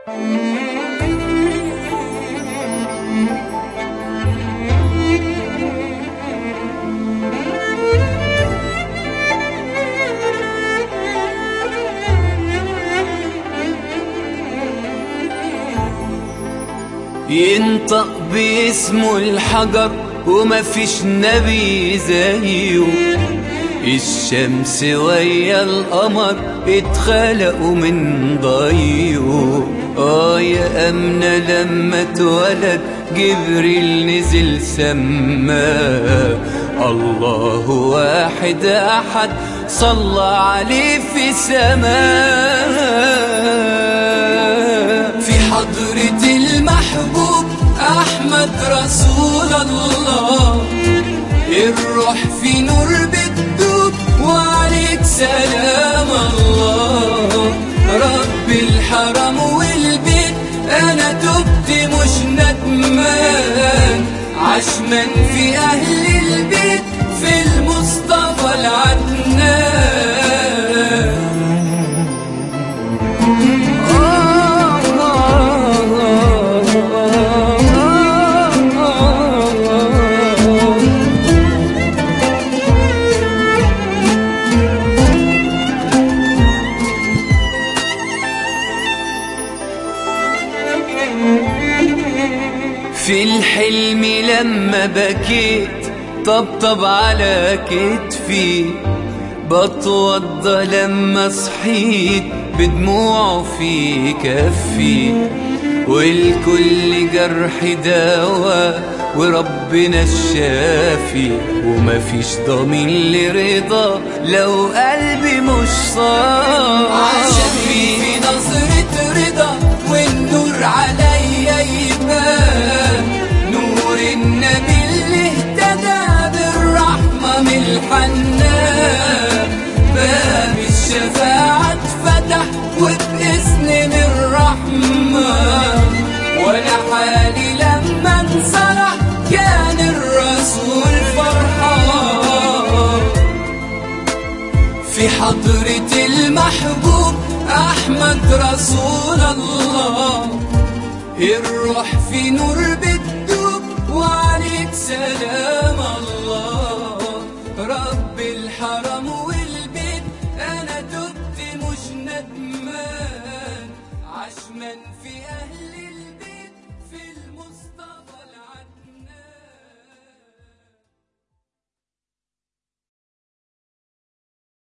ينطق باسمه الحجر وما فيش نبي زيه الشمس ويا القمر اتخلقوا من ضيه اه يا أمنة لما اتولد جبريل نزل سماه الله واحد أحد صلى عليه في سماه في حضرة المحبوب أحمد رسول الله الروح في نور بتدوب وعليك سلام الله رب الحرم والبيت أنا تبت مش ندمان عشمان في أهل البيت في المصطفى العدنان في الحلم لما بكيت طبطب على كتفي بتوضى لما صحيت بدموعه في كفي والكل جرح دواء وربنا الشافي ومفيش ضمين لرضا لو قلبي مش صافي في نظرة رضا والنور عليا يبان نور النبي اللي اهتدى بالرحمة من الحنان باب الشفاعة اتفتح وبإذن من الرحمن وانا حالي لما انصرح كان الرسول فرحان في حضرة المحبوب أحمد رسول الله الروح في نور بتدوب وعليك سلام الله رب الحرم والبيت أنا تبت مش ندمان عشمان في أهلي